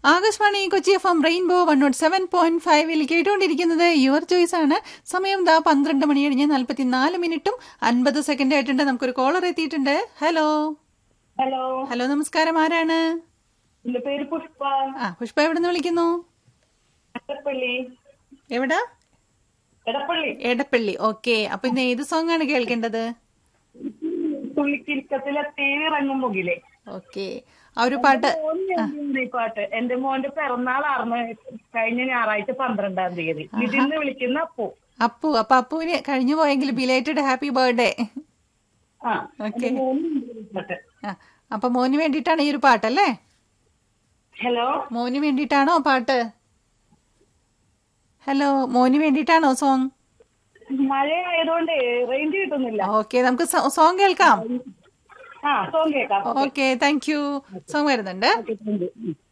Akashvani Kochi F M rainbow one nought seven point ഫൈവിൽ കേട്ടുകൊണ്ടിരിക്കുന്നത് your choice ആണ് സമയം ദാ പന്ത്രണ്ട് മണി കഴിഞ്ഞ് നാൽപ്പത്തിനാല് മിനിറ്റും അൻപത് സെക്കൻഡ് ആയിട്ടുണ്ട് നമുക്കൊരു കോളർ എത്തിയിട്ടുണ്ട് ഹലോ ഹലോ ഹലോ നമസ്കാരം ആരാണ് എന്റെ പേര് പുഷ്പ ആ പുഷ്പ എവിടെ നിന്ന് വിളിക്കുന്നു എടപ്പള്ളി എവിടാ എടപ്പള്ളി എടപ്പള്ളി ഓക്കെ അപ്പൊ ഇന്ന് ഏത് സോങ് ആണ് കേൾക്കേണ്ടത് തുള്ളിക്കിരിക്കത്തിലെ തേവിറങ്ങും മുകിലെ ഓക്കെ ആ ഒരു പാട്ട് മോന് വേണ്ടിയാണ് ഈ പാട്ട് എന്റെ മോന്റെ പിറന്നാളാർന്ന് കഴിഞ്ഞ ഞായറാഴ്ച പന്ത്രണ്ടാം തീയതി ഇതിന്ന് വിളിക്കുന്ന അപ്പു അപ്പു അപ്പൊ അപ്പുവിന് കഴിഞ്ഞു പോയെങ്കിൽ ബിലേറ്റഡ് ഹാപ്പി ബർത്ത്ഡേ ആ ഓക്കെ എന്റെ മോന് വേണ്ടി ഈ പാട്ട് ആ അപ്പൊ മോന് വേണ്ടിയിട്ടാണ് ഈ ഒരു പാട്ടല്ലേ ഹലോ മോന് വേണ്ടിയിട്ടാണോ പാട്ട് ഹലോ മോന് വേണ്ടിയിട്ടാണോ സോങ് മഴ ആയതുകൊണ്ട് റേഞ്ച് കിട്ടുന്നില്ല ഓക്കെ നമുക്ക് സോങ് കേൾക്കാം ആ സോങ് കേൾക്കാം ഓക്കെ താങ്ക് യു സോങ് വരുന്നുണ്ട് ഓക്കെ, താങ്ക് യു. ഉം.